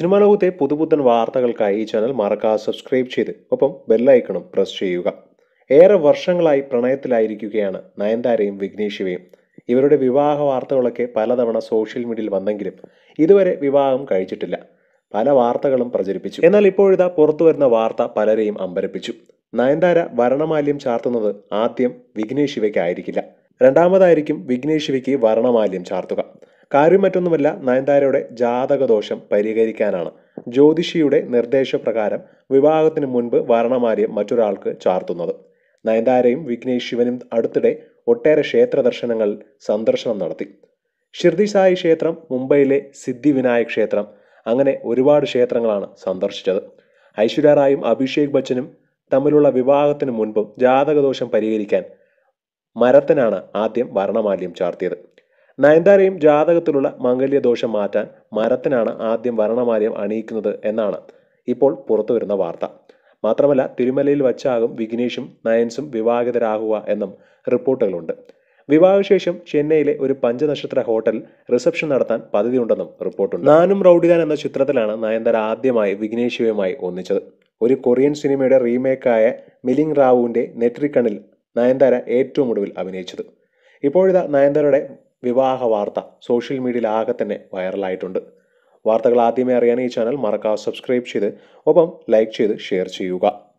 cinema ലോകത്തെ പുതുപുത്തൻ വാർത്തകൾക്കായി ഈ ചാനൽ മറക്കാതെ സബ്സ്ക്രൈബ് ചെയ്ത് ഒപ്പം ബെല്ലൈക്കണും പ്രസ് ചെയ്യുക ഏറെ വർഷങ്ങളായി പ്രണയത്തിലായിരിക്കുകയാണ് നയൻതാരയും വിഘ്നേഷ് ശിവയും ഇവരുടെ വിവാഹ വാർത്തകളൊക്കെ പലതവണ സോഷ്യൽ മീഡിയയിൽ വന്നെങ്കിലും ഇതുവരെ വിവാഹം കഴിച്ചിട്ടില്ല പല വാർത്തകളും പ്രചരിപ്പിച്ചു എന്നാൽ ഇപ്പോഴിതാ പുറത്തു വരുന്ന വാർത്ത പലരെയും അമ്പരപ്പിച്ചു നയൻതാര വരണമാല്യം ചാർത്തുന്നത് ആദ്യം വിഘ്നേഷ് ശിവയ്ക്കായിരിക്കില്ല രണ്ടാമതായിരിക്കും വിഘ്നേഷ് ശിവയ്ക്ക് വരണമാല്യം ചാർത്തുക കാര്യം മറ്റൊന്നുമല്ല നയൻതാരയുടെ ജാതകദോഷം പരിഹരിക്കാനാണ് ജ്യോതിഷിയുടെ നിർദ്ദേശപ്രകാരം വിവാഹത്തിന് മുൻപ് വരണമാല്യം മറ്റൊരാൾക്ക് ചാർത്തുന്നത് നയൻതാരയും വിഘ്നേഷ് ശിവനും അടുത്തിടെ ഒട്ടേറെ ക്ഷേത്ര ദർശനങ്ങൾ സന്ദർശനം നടത്തി ഷിർദി സായി ക്ഷേത്രം മുംബൈയിലെ സിദ്ധിവിനായക് ക്ഷേത്രം അങ്ങനെ ഒരുപാട് ക്ഷേത്രങ്ങളാണ് സന്ദർശിച്ചത് ഐശ്വര്യ റായും അഭിഷേക് ബച്ചനും തമ്മിലുള്ള വിവാഹത്തിന് മുൻപും ജാതകദോഷം പരിഹരിക്കാൻ മരത്തിനാണ് ആദ്യം വരണമാല്യം ചാർത്തിയത് നയൻതാരയും ജാതകത്തിലുള്ള മംഗല്യദോഷം മാറ്റാൻ മരത്തിനാണ് ആദ്യം വരണമാല്യം അണിയിക്കുന്നത് എന്നാണ് ഇപ്പോൾ പുറത്തുവരുന്ന വാർത്ത മാത്രമല്ല തിരുമലയിൽ വച്ചാകും വിഘ്നേഷും നയൻസും വിവാഹിതരാകുക എന്നും റിപ്പോർട്ടുകളുണ്ട് വിവാഹശേഷം ചെന്നൈയിലെ ഒരു പഞ്ചനക്ഷത്ര ഹോട്ടൽ റിസപ്ഷൻ നടത്താൻ പദ്ധതിയുണ്ടെന്നും റിപ്പോർട്ടുണ്ട് നാനും റൌഡിദാൻ എന്ന ചിത്രത്തിലാണ് നയൻതാര ആദ്യമായി വിഘ്നേഷുവുമായി ഒന്നിച്ചത് ഒരു കൊറിയൻ സിനിമയുടെ റീമേക്കായ മിലിംഗ് റാവുവിന്റെ നെട്രിക്കണിൽ നയൻതാര ഏറ്റവും ഒടുവിൽ അഭിനയിച്ചത് ഇപ്പോഴിതാ നയൻതാരയുടെ വിവാഹ വാർത്ത സോഷ്യൽ മീഡിയയിൽ ആകെ തന്നെ വൈറലായിട്ടുണ്ട് വാർത്തകൾ ആദ്യമേ അറിയാൻ ഈ ചാനൽ മറക്കാതെ സബ്സ്ക്രൈബ് ചെയ്ത് ഒപ്പം ലൈക്ക് ചെയ്ത് ഷെയർ ചെയ്യുക